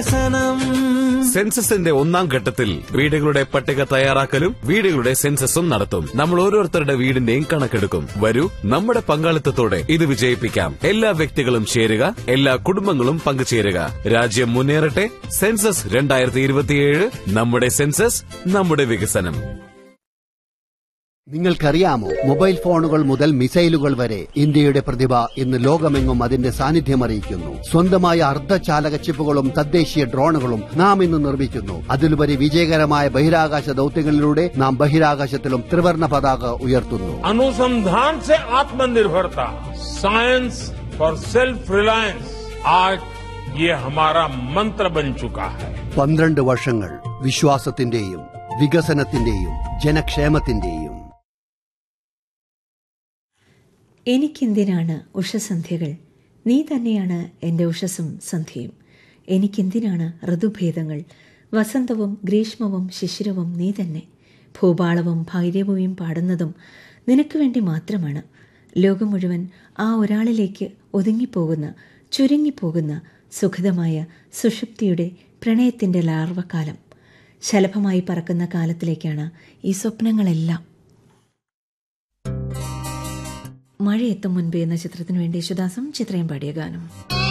വികസനം സെൻസസിന്റെ ഒന്നാം ഘട്ടത്തിൽ വീടുകളുടെ പട്ടിക തയ്യാറാക്കലും വീടുകളുടെ സെൻസസും നടത്തും നമ്മൾ ഓരോരുത്തരുടെ വീടിന്റെയും കണക്കെടുക്കും വരൂ നമ്മുടെ പങ്കാളിത്തത്തോടെ ഇത് വിജയിപ്പിക്കാം എല്ലാ വ്യക്തികളും ചേരുക എല്ലാ കുടുംബങ്ങളും പങ്കുചേരുക രാജ്യം മുന്നേറട്ടെ സെൻസസ് രണ്ടായിരത്തി ഇരുപത്തിയേഴ് നമ്മുടെ സെൻസസ് നമ്മുടെ വികസനം നിങ്ങൾക്കറിയാമോ മൊബൈൽ ഫോണുകൾ മുതൽ മിസൈലുകൾ വരെ ഇന്ത്യയുടെ പ്രതിഭ ഇന്ന് ലോകമെങ്ങും അതിന്റെ സാന്നിധ്യം അറിയിക്കുന്നു സ്വന്തമായ അർദ്ധചാലക ചിപ്പുകളും തദ്ദേശീയ ഡ്രോണുകളും നാം ഇന്ന് നിർമ്മിക്കുന്നു അതിലുപരി വിജയകരമായ ബഹിരാകാശ ദൌത്യങ്ങളിലൂടെ നാം ബഹിരാകാശത്തിലും ത്രിവർണ പതാക ഉയർത്തുന്നു अनुसंधान से आत्मनिर्भरता साइंस फॉर सेल्फ रिलायंस आज ये हमारा मंत्र बन चुका है പന്ത്രണ്ട് വർഷങ്ങൾ വിശ്വാസത്തിന്റെയും വികസനത്തിന്റെയും ജനക്ഷേമത്തിന്റെയും എനിക്കെന്തിനാണ് ഉഷസന്ധ്യകൾ നീ തന്നെയാണ് എൻ്റെ ഉഷസ്സും സന്ധ്യയും എനിക്കെന്തിനാണ് ഋതുഭേദങ്ങൾ വസന്തവും ഗ്രീഷ്മവും ശിശിരവും നീ തന്നെ ഭൂപാളവും ഭൈരവവും പാടുന്നതും നിനക്ക് വേണ്ടി മാത്രമാണ് ലോകം മുഴുവൻ ആ ഒരാളിലേക്ക് ഒതുങ്ങിപ്പോകുന്ന ചുരുങ്ങിപ്പോകുന്ന സുഖിതമായ സുഷുപ്തിയുടെ പ്രണയത്തിൻ്റെ ലാർവകാലം ശലഭമായി പറക്കുന്ന കാലത്തിലേക്കാണ് ഈ സ്വപ്നങ്ങളെല്ലാം മഴയെത്തും മുൻപേ എന്ന ചിത്രത്തിനു വേണ്ടി യേശുദാസും ചിത്രയും പാടിയ ഗാനം